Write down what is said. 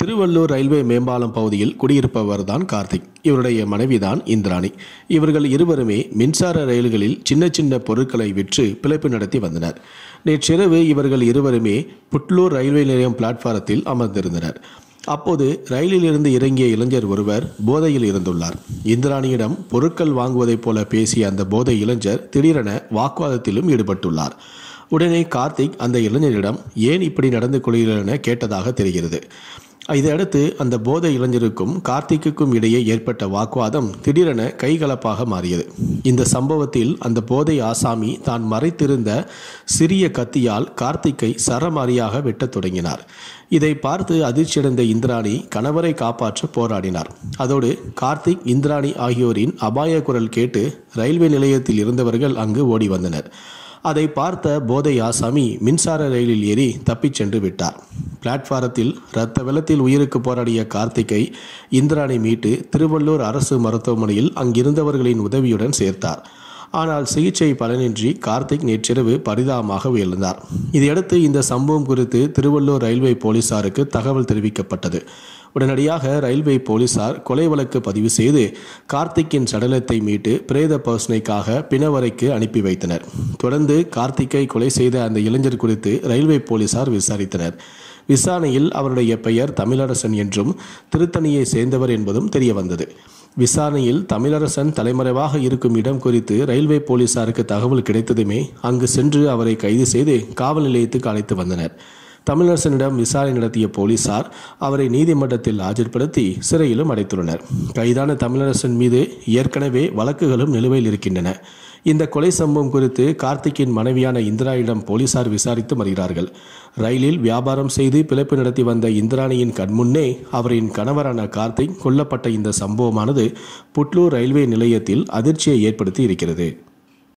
Tiruvallur railway மேம்பாலம் பகுதியில் குடியிருப்பவர் தான் கார்த்திக் இவருடைய மனைவிதான் இந்திராணி இவர்கள் இருவருமே மின்சார ரயில்களில் சின்ன சின்ன பொருட்களை விற்று பிழைப்பு நடத்தி வந்தனர் நேற்றிரவு இவர்கள் இருவருமே புட்லூர் ரயில்வே நிலையம் பிளாட்பாரத்தில் அமர்ந்திருந்தனர் அப்போது ரயிலில் இருந்து இறங்கிய இளைஞர் ஒருவர் போதையில் இருந்துள்ளார் இந்திராணியிடம் பொருட்கள் வாங்குவதைப் போல பேசிய அந்த போதை இளைஞர் திடீரென வாக்குவாதத்திலும் ஈடுபட்டுள்ளார் உடனே கார்த்திக் அந்த இளைஞரிடம் ஏன் இப்படி நடந்து கொள்கிறீர்கள் என கேட்டதாக தெரிகிறது இதையடுத்து அந்த போதை இளைஞருக்கும் கார்த்திக்குக்கும் இடையே ஏற்பட்ட வாக்குவாதம் திடீரென கைகலப்பாக மாறியது இந்த சம்பவத்தில் அந்த போதை ஆசாமி தான் மறைத்திருந்த சிறிய கத்தியால் கார்த்திக்கை சரமாரியாக வெட்டத் தொடங்கினார் இதை பார்த்து அதிர்ச்சியடைந்த இந்திராணி கணவரை காப்பாற்ற போராடினார் அதோடு கார்த்திக் இந்திராணி ஆகியோரின் அபாய குரல் கேட்டு ரயில்வே நிலையத்தில் இருந்தவர்கள் அங்கு ஓடி வந்தனர் அதை பார்த்த போதை ஆசாமி மின்சார ரயிலில் ஏறி தப்பிச் சென்று விட்டார் பிளாட்பாரத்தில் இரத்த வெள்ளத்தில் உயிருக்கு போராடிய கார்த்திக்கை இந்திராணி மீட்டு திருவள்ளூர் அரசு மருத்துவமனையில் அங்கிருந்தவர்களின் உதவியுடன் சேர்த்தார் ஆனால் சிகிச்சை பலனின்றி கார்த்திக் நேற்றிரவு பரிதாபமாக உயர்ந்தார் இதையடுத்து இந்த சம்பவம் குறித்து திருவள்ளூர் ரயில்வே போலீசாருக்கு தகவல் தெரிவிக்கப்பட்டது உடனடியாக ரயில்வே போலீசார் கொலை வழக்கு பதிவு செய்து கார்த்திக்கின் சடலத்தை மீட்டு பிரேத பரிசோதனைக்காக பிணவரைக்கு அனுப்பி வைத்தனர் தொடர்ந்து கார்த்திக்கை கொலை செய்த அந்த இளைஞர் குறித்து ரயில்வே போலீசார் விசாரித்தனர் விசாரணையில் அவருடைய பெயர் தமிழரசன் என்றும் திருத்தணியை சேர்ந்தவர் என்பதும் தெரிய வந்தது விசாரணையில் தமிழரசன் தலைமறைவாக இருக்கும் இடம் குறித்து ரயில்வே போலீசாருக்கு தகவல் கிடைத்ததுமே அங்கு சென்று அவரை கைது செய்து காவல் நிலையத்துக்கு அழைத்து வந்தனர் தமிழரசனிடம் விசாரணை நடத்திய போலீசார் அவரை நீதிமன்றத்தில் ஆஜர்படுத்தி சிறையிலும் அடைத்துள்ளனர் கைதான தமிழரசன் மீது ஏற்கனவே வழக்குகளும் நிலுவையில் இருக்கின்றன இந்த கொலை சம்பவம் குறித்து கார்த்திக்கின் மனைவியான இந்திராயிடம் போலீசார் விசாரித்து வருகிறார்கள் ரயிலில் வியாபாரம் செய்து பிழைப்பு நடத்தி வந்த இந்திராணியின் கண்முன்னே அவரின் கணவரான கார்த்திக் கொல்லப்பட்ட இந்த சம்பவமானது புட்லூர் ரயில்வே நிலையத்தில் அதிர்ச்சியை ஏற்படுத்தி இருக்கிறது